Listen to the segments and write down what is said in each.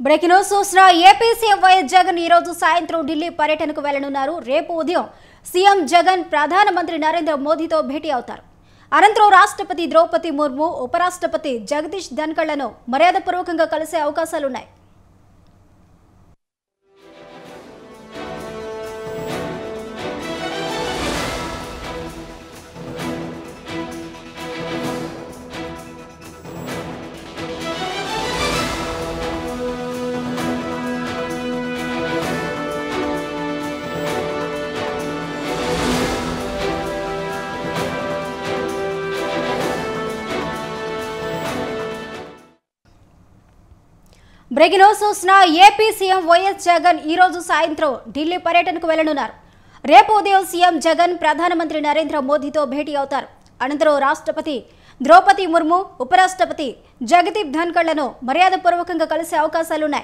breaking news చూసిన AP CM YS Jagan ఈ రోజు సాయంత్రం ఢిల్లీ పర్యటనకు వెళ్లనున్నారు రేపు ఉదయం సీఎం జగన్ ప్రధానమంత్రి నరేంద్ర మోదీతో భేటీ అవుతారు అనంతరం రాష్ట్రపతి ద్రౌపది ముర్ము ఉపరాష్ట్రపతి జగదీష్ ధన్కళ్లను మర్యాదపూర్వకంగా కలిసే అవకాశాలున్నాయి బ్రేకింగ్ న్యూస్ చూసిన ఏపీ సీఎం వైఎస్ జగన్ ఈ రోజు సాయంత్రం ఢిల్లీ పర్యటనకు వెళ్లనున్నారు రేపు ఉదయం సీఎం జగన్ ప్రధానమంత్రి నరేంద్ర మోదీతో భేటీ అవుతారు అనంతరం రాష్ట్రపతి ద్రౌపది ముర్ము ఉపరాష్ట్రపతి జగదీప్ ధన్కళ్లను మర్యాదపూర్వకంగా కలిసే అవకాశాలున్నాయి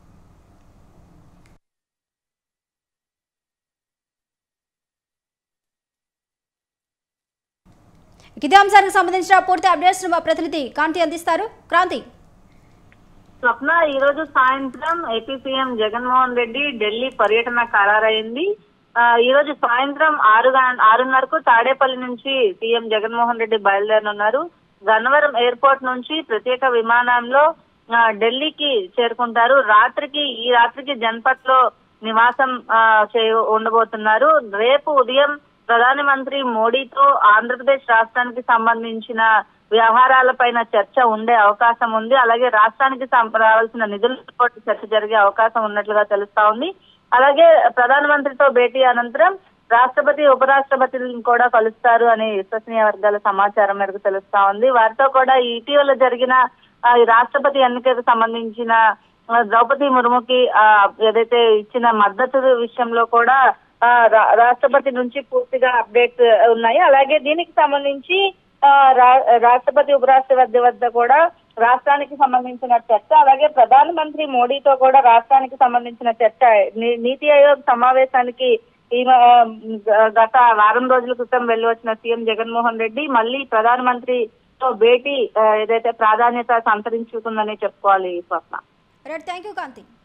ఇదే అంశానికి సంబంధించిన పూర్తి అప్డేట్స్ మా ప్రతినిధి కాంతి అందిస్తారు క్రాంతి స్వప్న ఈ రోజు సాయంత్రం ఏపీ సీఎం జగన్మోహన్ రెడ్డి ఢిల్లీ పర్యటన ఖరారైంది ఆ, ఈ రోజు సాయంత్రం ఆరు గం- ఆరున్నరకు తాడేపల్లి నుంచి సీఎం జగన్మోహన్ రెడ్డి బయలుదేరనున్నారు గన్నవరం ఎయిర్పోర్ట్ నుంచి ప్రత్యేక విమానంలో ఆ, ఢిల్లీకి చేరుకుంటారు రాత్రికి ఈ రాత్రికి జన్పత్ లో నివాసం ఆ, చే- ఉండబోతున్నారు రేపు ఉదయం ప్రధానమంత్రి మోడీతో ఆంధ్రప్రదేశ్ రాష్ట్రానికి సంబంధించిన వ్యవహారాలపైన చర్చ ఉండే అవకాశం ఉంది అలాగే రాష్ట్రానికి సం- రావాల్సిన నిధులతో పాటు చర్చ జరిగే అవకాశం ఉన్నట్లుగా తెలుస్తా ఉంది అలాగే ప్రధానమంత్రితో భేటీ అనంతరం రాష్ట్రపతి ఉపరాష్ట్రపతిని కూడా కలుస్తారు అని విశ్వసనీయ వర్గాల సమాచారం మేరకు తెలుస్తా ఉంది వారితో కూడా ఇటీవల జరిగిన ఆ, ఈ రాష్ట్రపతి ఎన్నికకు సంబంధించిన ఆ, ద్రౌపది ముర్ముకి ఆ, ఏదైతే ఇచ్చిన మద్దతు విషయంలో కూడా ఆ, రా- రాష్ట్రపతి నుంచి పూర్తిగా అప్డేట్స్ ఉన్నాయి అలాగే దీనికి సంబంధించి ఆ, రా- రాష్ట్రపతి ఉపరాష్ట్రపతి వద్ద కూడా రాష్ట్రానికి సంబంధించిన చర్చ అలాగే ప్రధానమంత్రి మోడీతో కూడా రాష్ట్రానికి సంబంధించిన చర్చ నీ- నీతి ఆయోగ్ సమావేశానికి ఈ మ- గత వారం రోజుల క్రితం వెళ్ళి వచ్చిన సీఎం జగన్మోహన్ రెడ్డి మళ్ళీ ప్రధానమంత్రితో భేటీ ఆ, ఏదైతే ప్రాధాన్యత సంతరించుకుందని చెప్పుకోవాలి Swapna right thank you Kanthi